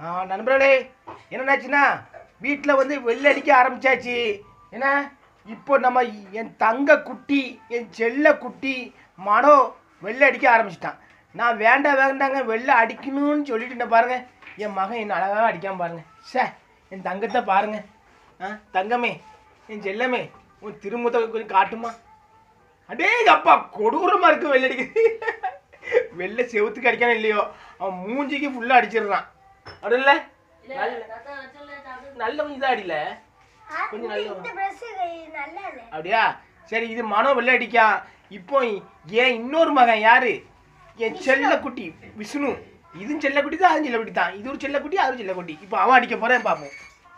ஆ, நண்பர்களே என்னன்னாச்சுன்னா வீட்டில் வந்து வெள்ளை அடிக்க ஆரம்பிச்சாச்சு என்ன இப்போ நம்ம என் தங்க குட்டி என் செல்ல குட்டி மனோ வெள்ளை அடிக்க ஆரம்பிச்சிட்டான் நான் வேண்டாம் வேண்டாங்க வெள்ளை அடிக்கணும்னு சொல்லிட்டு இருந்தேன் பாருங்க என் மகன் என்ன அழகாக அடிக்காம பாருங்க சே என் தங்கத்தை பாருங்க ஆ தங்கமே என் செல்லமே உன் திருமுத்தை கொஞ்சம் காட்டுமா அடே அப்பா கொடூரமா இருக்கு வெள்ளை அடிக்க வெள்ளை செவுத்துக்கு அடிக்கானே இல்லையோ அவன் மூஞ்சிக்கு ஃபுல்லா அடிச்சிடுறான் அப்படி இல்ல நல்ல கொஞ்சம் இதா அடியில கொஞ்சம் நல்ல இந்த பிரஷ் நல்லா இல்லை அப்படியா சரி இது மனோ வெள்ளை அடிக்கா இப்போ ஏன் இன்னொரு மகன் யாரு என் செல்லக்குட்டி விஷ்ணு இதுவும் செல்லக்குட்டி தான் அதுவும் செல்லக்குட்டி தான் இது ஒரு செல்லக்குட்டி அது ஒரு செல்லக்குட்டி இப்போ அவன் அடிக்க போறேன் பார்ப்போம்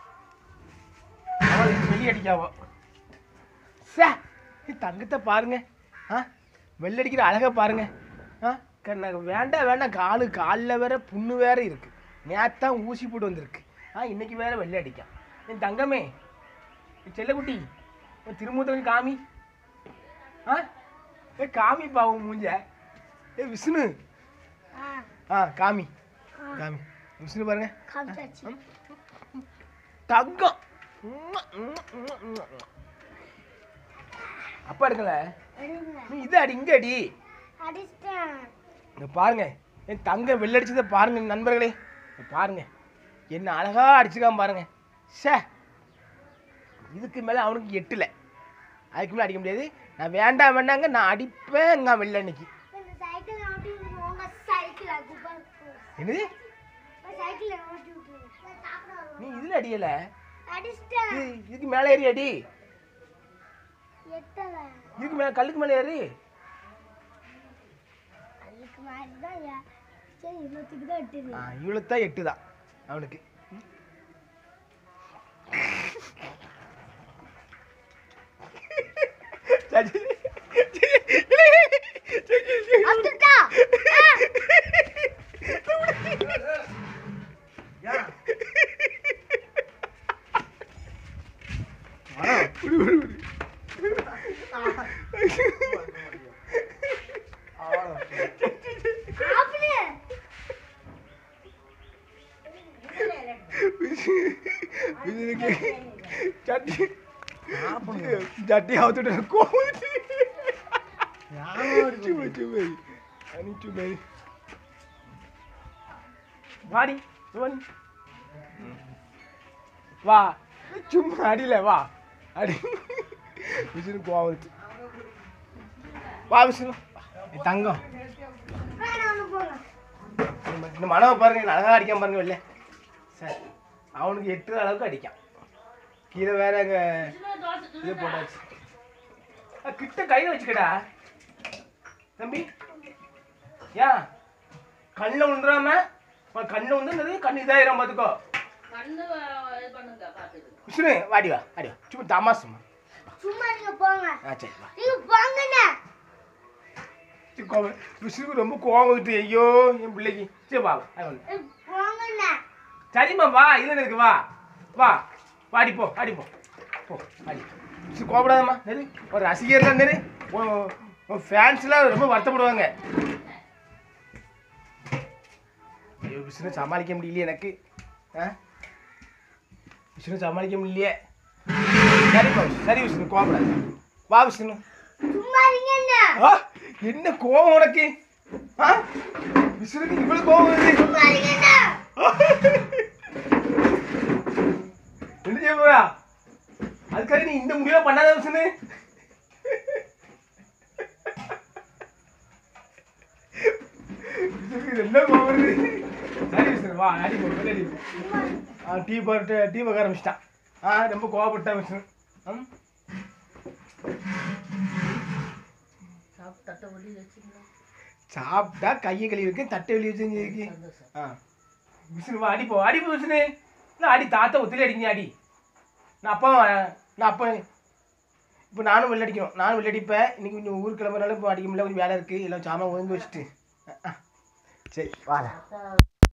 அவன் வெளியே அடிக்காவோ சே தங்கத்தை பாருங்க ஆ வெள்ளடிக்கிற அழகை பாருங்க ஆ கண்ண வேண்டாம் வேண்டாம் காலு காலில் வேற புண்ணு வேற இருக்கு நேத்தான் ஊசி போட்டு வந்திருக்கு ஆ இன்னைக்கு வேற வெள்ளை அடிக்கான் என் தங்கமே என் செல்லக்குட்டி உன் திருமூத்தவங்க காமி ஆ ஏ காமி பாவம் மூஞ்ச ஏ விஷ்ணு ஆ ஆ காமி காமி விஷ்ணு பாருங்க காமிச்சாச்சு தங்கம் உம்மா, உம்மா, உம்மா, உம்மா, உம்மா. அப்பா இருக்கல எடுங்க நீ இது அடி இங்க அடி அடிச்சிட்டேன் இங்க பாருங்க என் தங்க வெள்ளடிச்சதை பாருங்க நண்பர்களே இங்க பாருங்க என்ன அழகா அடிச்சுக்காம பாருங்க ஷே இதுக்கு மேலே அவனுக்கு எட்டுல அதுக்கு மேலே அடிக்க முடியாது நான் வேண்டாம் வேண்டாங்க நான் அடிப்பேன் நான் வெள்ளை அன்னைக்கு இந்த சைக்கிள் ஓட்டி உங்க சைக்கிள் குப்பை என்னது சைக்கிள் ஓட்டி விட்டுருங்க சாப்பிட நீ இதில் அடியல அடிச்சிட்டேன் இது இதுக்கு மேலே ஏறி அடி எத்தலை இதுக்கு மேலே கல்லுக்கு மேலே ஏறி அதுக்கு மாதிரி தான் ஏ- சரி இவ்வளோத்துக்கு தான் எட்டுது ஆ இவ்வளோ தான் எட்டு தான் அவனுக்கு சரி. வந்துட்டா விடு, விடு, விடு. ஆப்பிளு இதுக்கு சட்டி சட்டி அவுத்துட்டு கோவிச்சு சும்மா சும்மா அனி சும்மா வாடி வாடி வா சும்மா அடியில வா அடி விஷ்ணு கோவம் வந்துச்சு. வா விஷ்ணு ஏய், தங்கம் வேணாம் ஒன்று போங்க இந்த- இந்த மனவை பாருங்க என்ன அழகா அடிக்காம பாருங்க வெளில சார் அவனுக்கு எட்டு அளவுக்கு அடிக்கான் கீழே வேற அங்க இது போட்டாச்சு அ, கிட்ட கையில வச்சுக்கடா தம்பி ஏன் கண்ணில் விழுந்துடாம உன் கண்ணில் விழுந்து கண்ணு இதாயிரம் பார்த்துக்கோ கண்ணு இது பண்ணுங்க பாத்துக்கு விஷ்ணு வாடி வா வாடி வா சும்மா தமாசுமா சும்மா நீங்க போங்க ஆ சரி வா நீங்க போங்கண்ணே சரி, கோவம் விஷ்ணுக்கு ரொம்ப கோவம் வந்துட்டு ஐயோ என் பிள்ளைக்கு சரி வா வா, அது ஒண்ணு. ஏய், போங்கண்ணே சரிம்மா வா இல்லை இருக்கு வா வா வாடி போ வாடி போ போ வாடி சரி, கோபப்படாதம்மா நெரு ஒரு ரசிகர்லாம் நெரு உன் ஃபேன்ஸ்லாம் ரொம்ப வருத்தப்படுவாங்க ஐயோ விஷ்ணு சமாளிக்க முடியலையே எனக்கு ஆ விஷ்ணு சமாளிக்க முடியலையே சரி பா சரி விஷ்ணு கோபப்படாத வா விஷ்ணு சும்மா இருங்கண்ணே ஆ என்ன கோபம் உனக்கு ஆ விஷ்ணுக்கு இவ்வளவு கோபம் வருது சும்மா இருங்கண்ணே என்ன செய்ய போறா அதுக்காக நீ இந்த முடிவை பண்ணாத விஷ்ணு விஷ்ணுக்கு என்ன கோவம் வருது சரி விஷ்ணு வா அடி போ வெளில அடி போ. ஆ டீ போட்டு டீ பார்க்க ஆரம்பிச்சிட்டான் ஆ ரொம்ப கோவப்பட்டான் விஷ்ணு ம் சாப்பிட்டு தட்டை ஒளி வச்சுங்களா சாப்பிட்டா கையை கழுவி இருக்கு தட்டை வெளியே வச்சு சந்தோஷம் ஆ விஷ்ணு வா அடி போ அடி போ விஷ்ணு இல்லை அடி தாத்தா ஒத்திலே அடிங்க அடி நான் அப்பா நான் அப்பா இப்போ நானும் வெள்ளை அடிக்கணும் நானும் வெள்ளை அடிப்பேன் இன்னைக்கு கொஞ்சம் ஊர் கிளம்புறனால இப்போ அடிக்க முடியல கொஞ்சம் வேலை இருக்குது எல்லாம் சாமான் ஒதுங்கி வச்சுட்டு அஹ், அஹ். சரி வாடா தாத்தா